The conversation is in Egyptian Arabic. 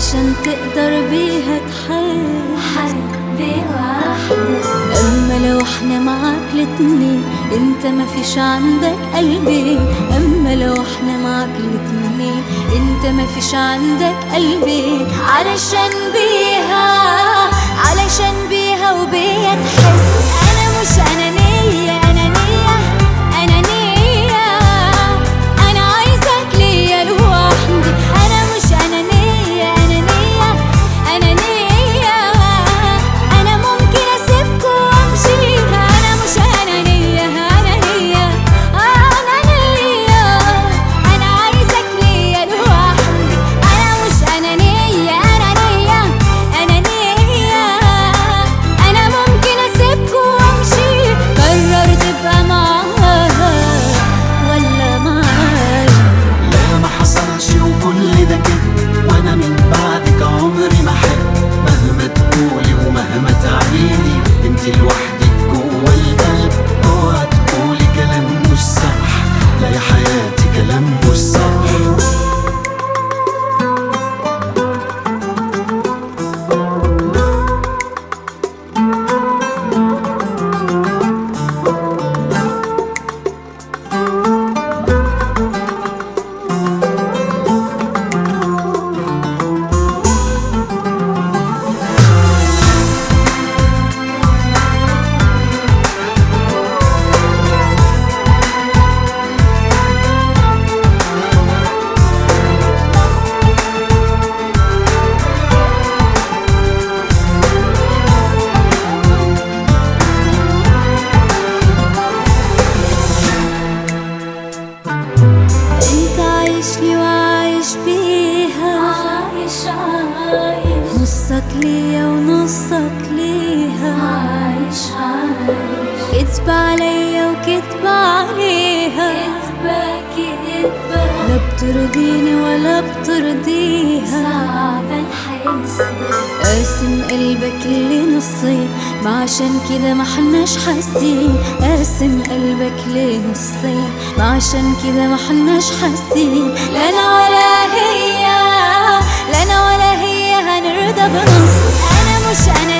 علشان تقدر بيها تحب حبي واحدة اما لو احنا معاك الاتنين انت ما فيش عندك قلبين اما لو احنا معاك الاتنين انت ما فيش عندك قلبين علشان بيها علشان بيها وبيا تحس انا مش انانية انانية انانية انا عايزك ليا لوحدي انا مش انانية انانية انانية انا ممكن اسيبكوا وامشي انا مش انانية انانية انانية انا عايزك ليا لوحدي انا مش انانية انانية انانية انا ممكن اسيبكوا وامشي قرر تبقى معاها ولا معايا لا ما حصلش وكل ده كده وانا من بعدك عمري ما احب مهما تقولي ومهما تعيدي انت لوحدك جوه القلب اوعى تقولي كلام مش صح لا يا حياتي كلام مش صح انت عايش لي وعايش بيها عايش عايش نصك ليا ونصك ليها عايش عايش كدب عليا وكدب عليها كدبة كدبة لا بترضيني ولا بترضيها صعب الحسبة قاسم قلبك لنصين ما عشان كده ما حناش حاسين قاسم قلبك لنصين ما عشان كده ما حناش حاسين لا انا ولا هي لا انا ولا هي هنرضى بنص انا مش انا